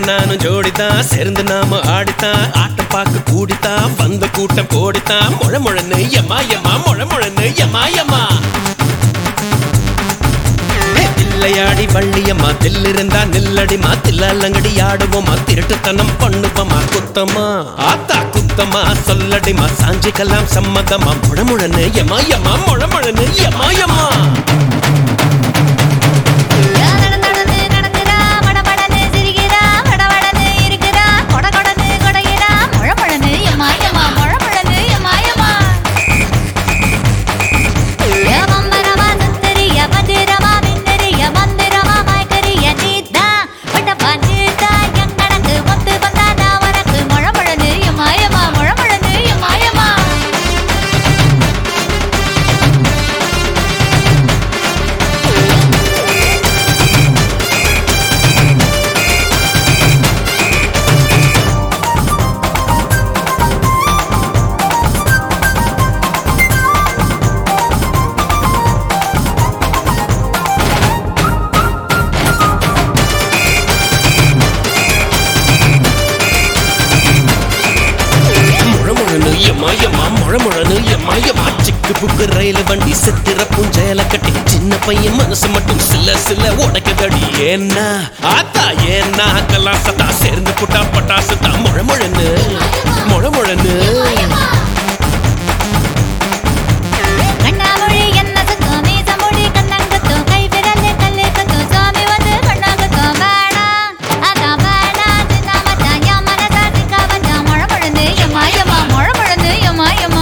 நானும் ஜோடிதான் சேர்ந்து நாம ஆடித்தான் ஆட்டம் பார்க்க கூடித்தான் வந்த கூட்டம் கோடித்தான் முழ முழன்னு எம்மா எம்மா முழ முழன்னு எம்மா எம்மா தில்லையாடி வள்ளியம்மா தில்லிருந்தா நில்லடிமா தில்லாலங்கடி ஆடுவோமா திருட்டுத்தனம் பண்ணுவோமா குத்தமா ஆத்தா குத்தமா சொல்லடிமா சாஞ்சிக்கலாம் சம்மதமா முழமுழன்னு எம்மா எம்மா முழமுழன்னு எம்மா எம்மா நடந்து நடந்து நடந்துடா மடமடன்னு சிரிக்கிறா வடவடன்னு இருக்கிறா கொட கொடன்னு கொடையிடா முழமுழன்னு எம்மா எம்மா முழமுழன்னு எம்மா எம்மா யமம்பரமா சுந்தரிய மதுரமா மின்னரிய மந்திரமா மயக்கரிய நீதா வட்டப்பா நீதா எங்கடக்கு ஒத்து வந்தா நான் உனக்கு முழமுழன்னு எம்மா எம்மா முழமுழன்னு எம்மா எம்மா முழமுழனு எம்மா எம்மா முழமுழனு எம்மா எம்மா சிக்கு புக்கு ரயில் வண்டி செத்துற புஞ்சையில கட்டி சின்ன பையன் மனசு மட்டும் சில சில உடைக்குதடி ஏன்னா ஆத்தா ஏன்னா கலாசத்தா சேர்ந்து புட்டா பட்டாசு தான் முழமுழனு முழமுழனு கண்ணாமொழி என்ன சுத்தம் மீசமொழி கண்ணங்கத்தும் கை விரல் கல்லு கத்தும் சாமி வந்து கண்ணாங்கத்தும் வேணாம் அதான் வேணாம் சின்ன மச்சான் என் மனசா சிக்கா வச்சான் முழ முழந்து எம்மா எம்மா முழ முழந்து எம்மா எம்மா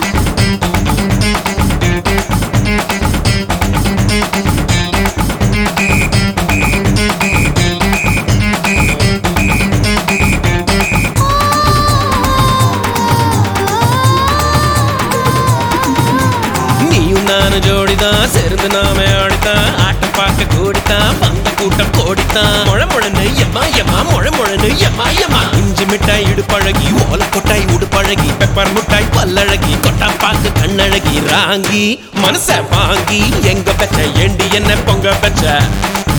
நீயும் நானும் ஜோடிதான் சேர்ந்து நாம ஆடித்தான் ஆட்டம் பார்க்க கூடித்தான் வந்த கூட்டம் கோடித்தான் முழமுழனு எம்மா எம்மா முழமுழனு எம்மா எம்மா இஞ்சி மிட்டாய் இடுப்பழகி ஓல கொட்டாய் உடுப்பழகி பெப்பர் முட்டாய் பல்லழகி கொட்டா பாக்கு கண்ணழகி ராங்கி மனச வாங்கி எங்க பெச்ச ஏண்டி என்ன பொங்க பெச்ச